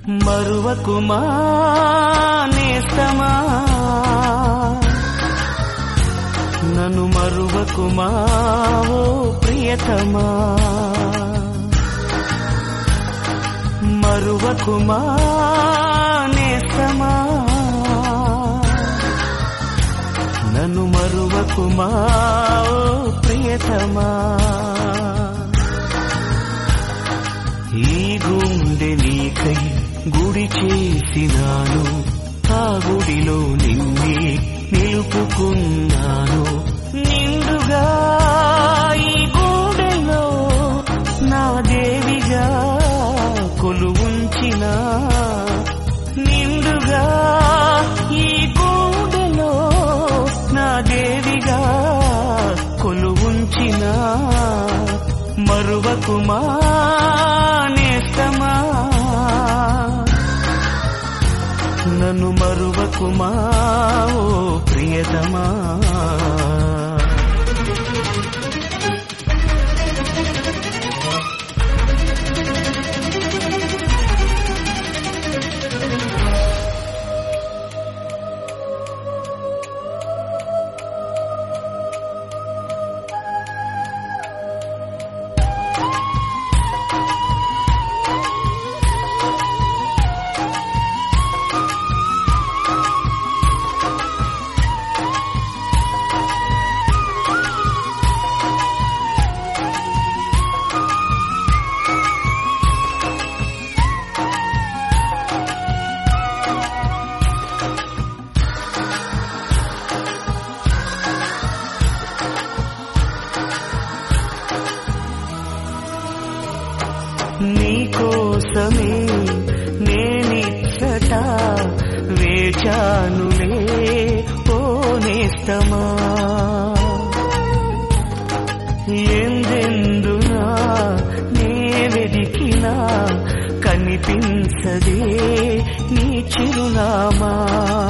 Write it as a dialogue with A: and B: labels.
A: మరువకుమా నేస్తమా నన్ను మరువకుమా ఓ ప్రియతమా మరువకుమా నేస్తమా నన్ను మరువకుమా ఓ ప్రియతమా ఈ గుండె నీకై గుడి చేసినాను ఆ గుడిలో నిన్నే నిలుపుకున్నాను నిండుగా ఈ గుండెలో నా దేవిగా కొలువుంచిన నిండుగా ఈ గుండెలో నా దేవిగా కొలువుంచిన మరువకుమా నేస్తమా నన్ను మరువకుమా ఓ ప్రియతమా నీకోసమే నేనిచ్చట వేచానులే ఓ నేస్తమా ఎందెందునా నే వెదికినా కనిపించదే నీ చిరునామా